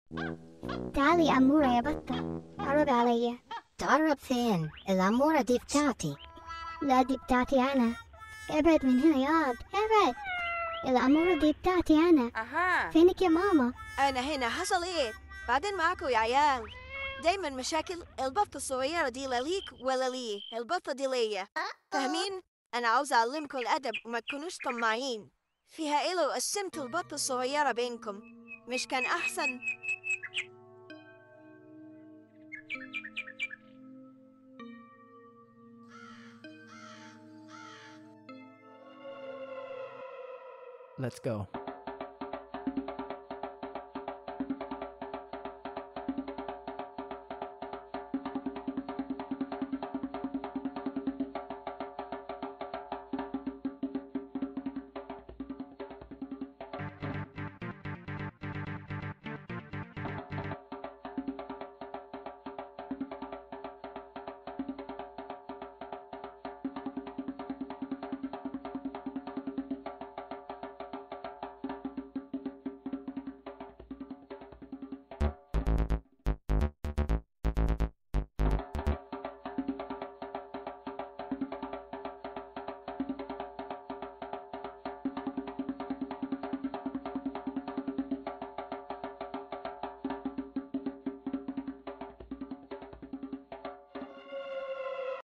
تعالي يا أمورة يا بطة عرض علي تقرب فين الأمورة دي بتاعتي لا دي بتاعتي أنا ابعد من هنا ياض ابعد الأمورة دي بتاعتي أنا اها فينك يا ماما انا هنا حصل ايه بعدين معاكم يا عيال دايما مشاكل البطة الصغيرة دي لا ليك ولا لي البطة دي ليا فاهمين انا عاوزة اعلمكم الادب وما تكونوش طماعين فيها ايه لو قسمتوا البطة الصغيرة بينكم مش كان احسن Let's go.